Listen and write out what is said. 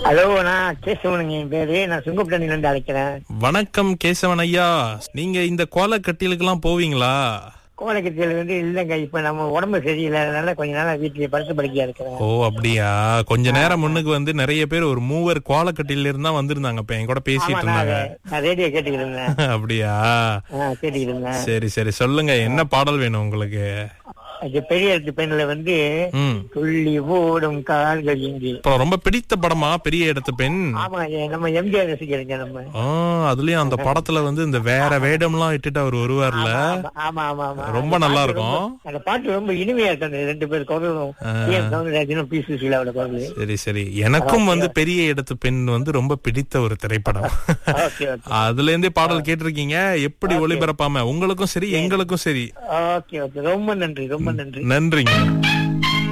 Hello நான் கேசவனுங்க என் பேரு நான் சுங்கப்பட்டணில இருந்து அழைக்கிறேன் வணக்கம் கேசவன் ஐயா நீங்க இந்த கோல கட்டிலுக்கெல்லாம் போவீங்களா கோலக்கத்தியில வந்து இல்லைங்க இப்ப நம்ம உடம்பு சரியில்லை அதனால கொஞ்ச நாளா வீட்டுல படுத்து படுக்கையா இருக்கிறேன் ஓ அப்படியா கொஞ்ச நேரம் முன்னுக்கு வந்து நிறைய பேர் ஒரு மூவர் கோலக்கட்டில இருந்தா வந்திருந்தாங்க இப்ப என் கூட ஆமா பேசிட்டு நான் இருந்தாங்க நான் ரேடியோ கேட்டுக்கிட்டு இருந்தேன் அப்படியா ஆ, கேட்டுக்கிட்டு இருந்தேன் சரி சரி சொல்லுங்க என்ன பாடல் வேணும் உங்களுக்கு அது பெரிய இடத்து பெண்ணுல வந்து ம் துள்ளி ஓடும் கால்கள் இங்கே அப்புறம் ரொம்ப பிடித்த படமா பெரிய இடத்து பெண் ஆமா ஏ- நம்ம எம்ஜிஆர் ரசிக்கிறீங்க நம்ம ஆ அதுலயும் அந்த படத்துல வந்து இந்த வேற வேடம்லாம் இட்டுட்டு அவர் வருவார்ல ஆமா, ஆமா ஆமா ஆமா ரொம்ப அந்த நல்லா பாட்டு இருக்கும். ரொம்ப- அந்த பாட்டு ரொம்ப இனிமையா இருக்கு அந்த ரெண்டு பேர் குரலும் எம் சவுந்தரராஜனும் பி சுசீலாவோட குரல் சரி சரி எனக்கும் வந்து பெரிய இடத்து பெண் வந்து ரொம்ப பிடித்த ஒரு திரைப்படம் ஓகே ஓகே அதுல இருந்தே பாடல் கேட்டிருக்கீங்க எப்படி ஒளிபரப்பாம உங்களுக்கும் சரி எங்களுக்கும் சரி ஓகே ஓகே ரொம்ப நன்றி ரொம்ப நன்றி நன்றிங்க